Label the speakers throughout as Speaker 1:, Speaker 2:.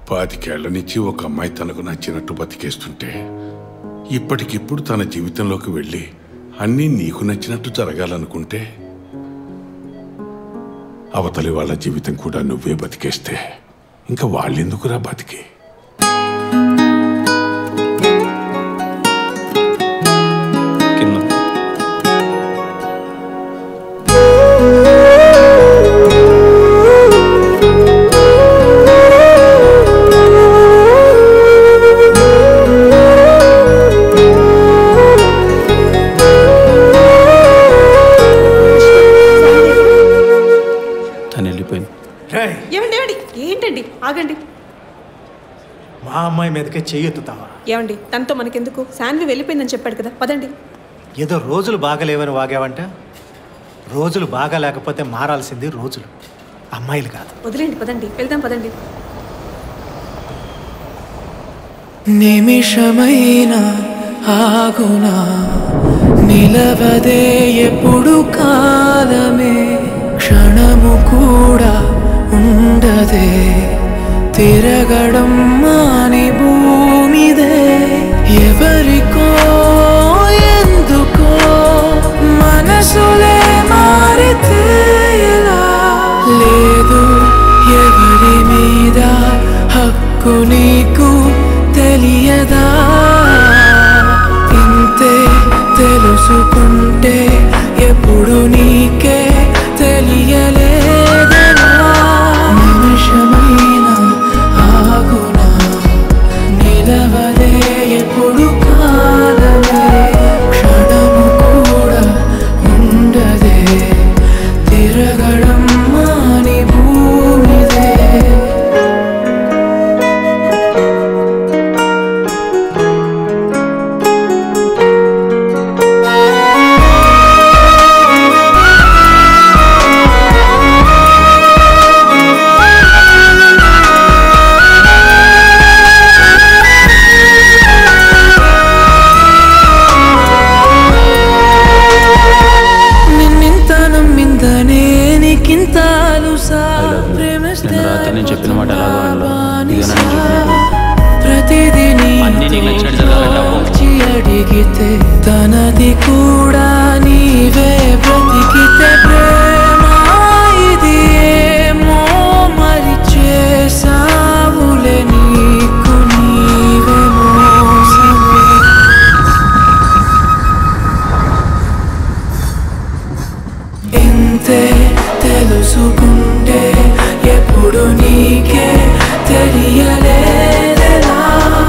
Speaker 1: పాతికేళ్ల నుంచి ఒక అమ్మాయి తనకు నచ్చినట్టు బతికేస్తుంటే ఇప్పటికిప్పుడు తన జీవితంలోకి వెళ్ళి అన్నీ నీకు నచ్చినట్టు జరగాలనుకుంటే అవతలి వాళ్ళ జీవితం కూడా నువ్వే బతికేస్తే ఇంకా వాళ్ళెందుకురా బతికి
Speaker 2: కింద తను వెళ్ళిపోయింది
Speaker 3: రేయ్,
Speaker 4: ఏమండి ఏమండి ఏంటండి ఆగండి
Speaker 3: మా అమ్మాయి మీదకే చెయ్యెత్తుతావా
Speaker 4: ఏమండి తనతో మనకెందుకు శాన్వి వెళ్ళిపోయిందని చెప్పాడు కదా పదండి
Speaker 3: ఏదో రోజులు బాగలేవని వాగావంట రోజులు బాగా లేకపోతే మారాల్సింది రోజులు అమ్మాయిలు కాదు
Speaker 4: వదిలేండి పదండి వెళ్దాం పదండి
Speaker 5: నిమిషమైన ఆగునా నిలవదే ఎప్పుడు కాలమే క్షణము కూడా ఉండదే తిరగడం మాని భూమిదే ఎవరికో ఎందుకో మనసులే మారితే ఎలా లేదు ఎవరి మీద హక్కు నీకు తెలియదా ఇంతే తెలుసుకుంటే ఎప్పుడు నీకే తెలియలేదనా నిమిషమైన ఆగునా నిలవదే ఎప్పుడు కాలమే క్షణము కూడా ఉండదే తిరగడం మాని భూమిదే నిన్నింత నమ్మిందనే నీకింత అలుసా ప్రేమిస్తే
Speaker 2: నిన్న రాత్రి నేను చెప్పిన మాట ఎలాగో వినలా. ఇదిగో నేను చెప్పినట్టు.
Speaker 5: ప్రతిదీ
Speaker 2: అన్నీ నీకు నచ్చినట్టు జరగాలంటే అవ్వవు.
Speaker 5: వచ్చి అడిగితే తనది కూడా నీవే బ్రతికితే ప్రేమ ఇది ఏమో మరి చేసావులే నీకు నీవే మోసమే ఎంతే తెలుసుకుంటే ఎప్పుడు నీకే తెలియలేదా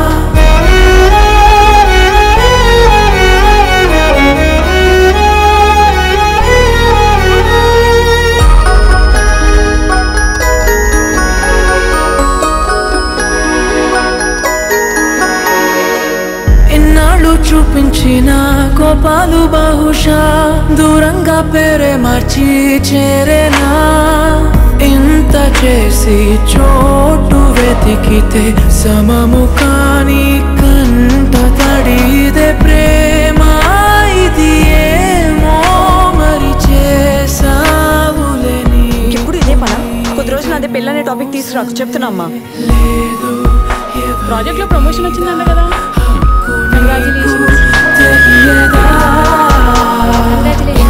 Speaker 5: ఎన్నాళ్ళు చూపించిన కోపాలు బహుశా దూరంగా పేరే మార్చి చేరేనా ఇంత చేసి చోటు వెతికితే సమము కాని కంట తడిదే ప్రేమ ఇది ఏమో మరి చేసావులే
Speaker 6: ఎప్పుడు ఇదే పనా కొద్ది రోజులు అదే పెళ్ళనే టాపిక్ తీసుకురాకు చెప్తున్నా అమ్మా
Speaker 5: లేదు
Speaker 6: ప్రాజెక్ట్ లో ప్రమోషన్ వచ్చిందంట కదా
Speaker 5: తెలియదా